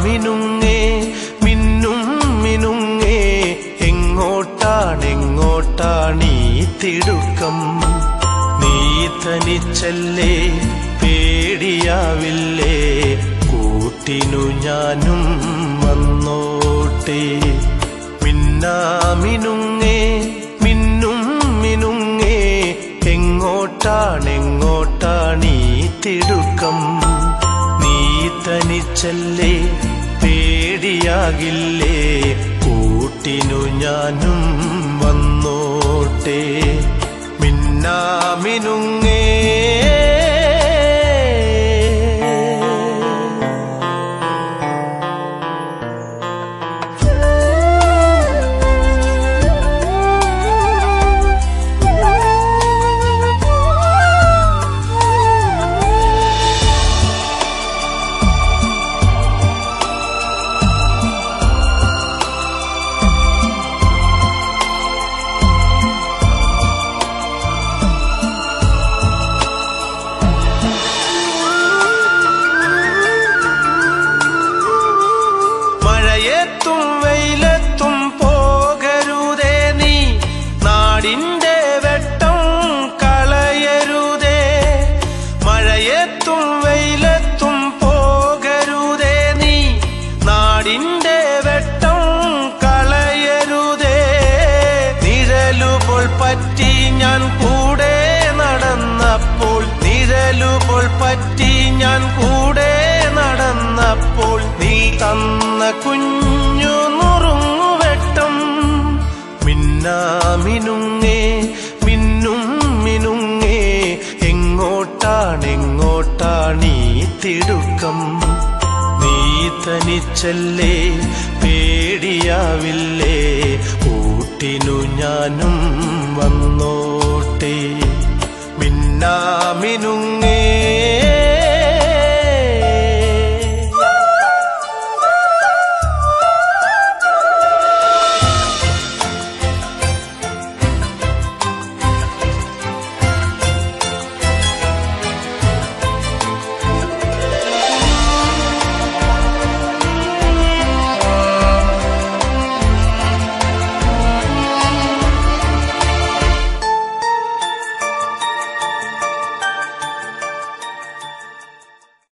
മിന്നുങ്ങേ മിന്നും മിനുങ്ങേ എങ്ങോട്ടാണെങ്ങോട്ടാണീ തിടുക്കം നീ തനിച്ചല്ലേ പേടിയാവില്ലേ കൂട്ടിനു ഞാനും വന്നോട്ടെ മിന്നാമിനുങ്ങേ മിന്നും മിനുങ്ങേ എങ്ങോട്ടാണെങ്ങോട്ടാണീ തിടുക്കം നീ തനിച്ചല്ലേ പേടിയാകില്ലേ കൂട്ടിനു ഞാനും വന്നോട്ടെ മിന്നാമിനുങ്ങേ മഴയത്തും വെയിലത്തും പോകരുതേ നീ നാടിന്റെ വെട്ടം കളയരുതേ മഴയത്തും വെയിലത്തും പോകരുതേ നീ നാടിന്റെ വെട്ടം കളയരുതേ നിഴലുപോൾ പറ്റി ഞാൻ കൂടെ നടന്നപ്പോൾ നിഴലുപോൾ പറ്റി ഞാൻ കൂടെ നടന്നപ്പോൾ നീ തന്ന കുഞ്ഞു നുറുങ്ങുവെട്ടം മിന്നാമിനുങ്ങേ മിന്നും മിനുങ്ങേ എങ്ങോട്ടാണെങ്ങോട്ടാണീ തിടുക്കം നീ തനിച്ചല്ലേ പേടിയാവില്ലേ കൂട്ടിനു ഞാനും വന്നോട്ടെ മിന്നാമിനുങ്ങേ